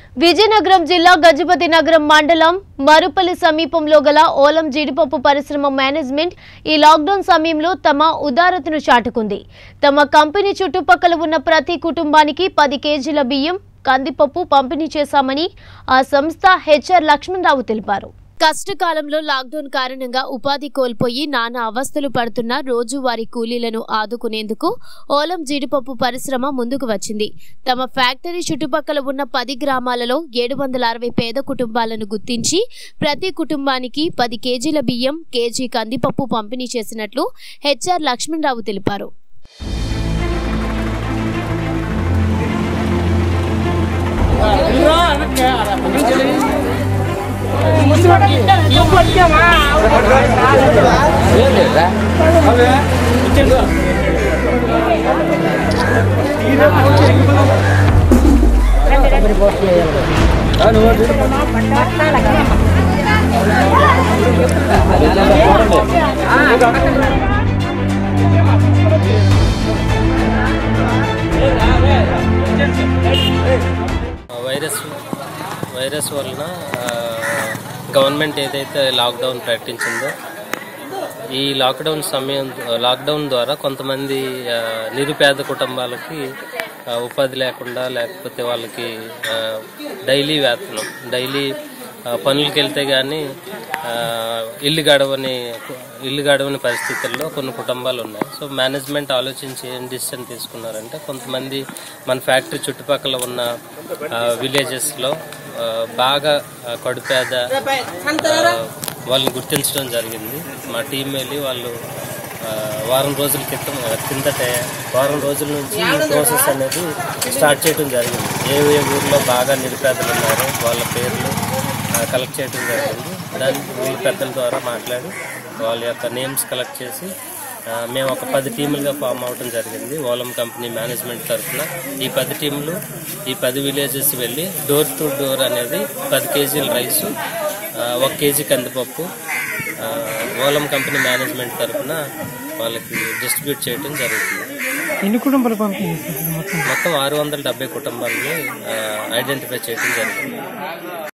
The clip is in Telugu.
విజయనగరం జిల్లా గజపతి నగరం మండలం మరుపల్లి సమీపంలో గల ఓలం జీడిపప్పు పరిశ్రమ మేనేజ్మెంట్ ఈ లాక్డౌన్ సమయంలో తమ ఉదారతను చాటుకుంది తమ కంపెనీ చుట్టుపక్కల ఉన్న ప్రతి కుటుంబానికి పది కేజీల బియ్యం కందిపప్పు పంపిణీ చేశామని ఆ సంస్థ హెచ్ఆర్ లక్ష్మణరావు తెలిపారు కష్టకాలంలో లాక్డౌన్ కారణంగా ఉపాధి కోల్పోయి నానా అవస్థలు పడుతున్న రోజువారీ కూలీలను ఆదుకునేందుకు ఓలం జీడిపప్పు పరిశ్రమ ముందుకు వచ్చింది తమ ఫ్యాక్టరీ చుట్టుపక్కల ఉన్న పది గ్రామాలలో ఏడు వందల అరవై పేద కుటుంబాలను గుర్తించి ప్రతి కుటుంబానికి పది కేజీల బియ్యం కేజీ కందిపప్పు పంపిణీ చేసినట్లు హెచ్ఆర్ లక్ష్మణరావు తెలిపారు వైరస్ వైరస్ వలన ఆ, గవర్నమెంట్ ఏదైతే లాక్డౌన్ ప్రకటించిందో ఈ లాక్డౌన్ సమయం లాక్డౌన్ ద్వారా కొంతమంది ఆ, నిరుపేద కుటుంబాలకి ఆ, ఉపాధి లేకుండా లేకపోతే వాళ్ళకి ఆ, డైలీ వేతనం డైలీ ఆ, పనులకు వెళ్తే కానీ ఇల్లు గడవని ఇల్లు గడవని పరిస్థితుల్లో కొన్ని కుటుంబాలు ఉన్నాయి సో మేనేజ్మెంట్ ఆలోచించి ఏం డిసిషన్ తీసుకున్నారంటే కొంతమంది మన ఫ్యాక్టరీ చుట్టుపక్కల ఉన్న విలేజెస్లో బాగా ఆ, కడుపేద ఆ, వాళ్ళని గుర్తించడం జరిగింది మా టీం వెళ్ళి వాళ్ళు ఆ, వారం రోజుల క్రితం ఆ, కిందటే వారం రోజుల నుంచి ఈ ప్రాసెస్ అనేది స్టార్ట్ చేయడం జరిగింది ఏ ఏ ఊర్లో బాగా నిరుపేదలు ఉన్నారో వాళ్ళ పేర్లు కలెక్ట్ చేయడం జరిగింది దాన్ని వీళ్ళ పెద్దల ద్వారా మాట్లాడి వాళ్ళ యొక్క నేమ్స్ కలెక్ట్ చేసి ఆ, మేము ఒక పది టీములుగా ఫామ్ అవడం జరిగింది ఓలం కంపెనీ మేనేజ్మెంట్ తరఫున ఈ పది టీంలు ఈ పది విలేజెస్ వెళ్ళి డోర్ టు డోర్ అనేది పది కేజీల రైసు ఆ, ఒక కేజీ కందిపప్పు ఆ, ఓలం కంపెనీ మేనేజ్మెంట్ తరఫున వాళ్ళకి డిస్ట్రిబ్యూట్ చేయడం జరుగుతుంది ఎన్ని కుటుంబాలు పంపిణీ చేస్తారు మొత్తం మొత్తం ఆరు వందల డెబ్బై కుటుంబాలని ఐడెంటిఫై చేయడం జరిగింది